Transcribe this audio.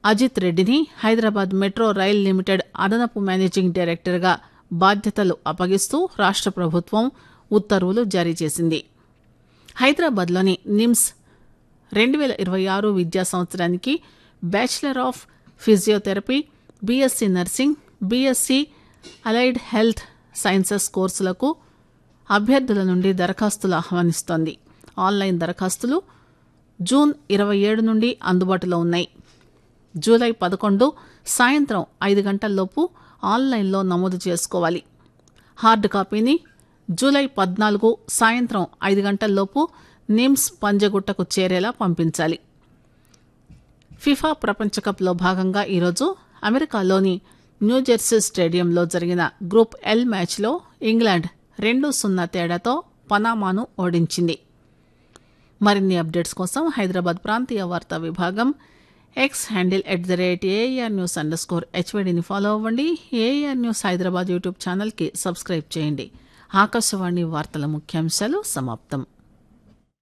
అజిత్ రెడ్డిని Hyderabad metro rail limited అదనపు managing డైరెక్టర్గా బాధ్యతలు అప్పగిస్తూ రాష్ట ప్రభుత్వం ఉత్తర్వులు జారీ చేసింది హైదరాబాద్లోని నిమ్స్ రెండు వేల ఇరవై ఆరు విద్యా సంవత్సరానికి bachelor of physiotherapy BSc nursing BSc allied health sciences కోర్సులకు అభ్యర్థుల నుండి దరఖాస్తులు ఆహ్వానిస్తోంది ఆన్లైన్ దరఖాస్తులు జూన్ ఇరవై ఏడు నుండి అందుబాటులో ఉన్నాయి జూలై పదకొండు సాయంత్రం ఐదు గంటల్లోపు ఆన్లైన్లో నమోదు చేసుకోవాలి హార్డ్ కాపీని జూలై పద్నాలుగు సాయంత్రం ఐదు గంటల్లోపు నిమ్స్ పంజగుట్టకు చేరేలా పంపించాలి ఫిఫా ప్రపంచ కప్లో భాగంగా ఈరోజు అమెరికాలోని న్యూజెర్సీ స్టేడియంలో జరిగిన గ్రూప్ ఎల్ మ్యాచ్లో ఇంగ్లాండ్ రెండు సున్నా తేడాతో పనామాను ఓడించింది మరిన్ని అప్డేట్స్ కోసం హైదరాబాద్ ప్రాంతీయ వార్తా విభాగం X handle at the rate AIR news underscore హెచ్వైడిని ఫాలో అవ్వండి ఏఆర్ న్యూస్ హైదరాబాద్ యూట్యూబ్ ఛానల్కి సబ్స్క్రైబ్ చేయండి ఆకాశవాణి వార్తల ముఖ్యాంశాలు సమాప్తం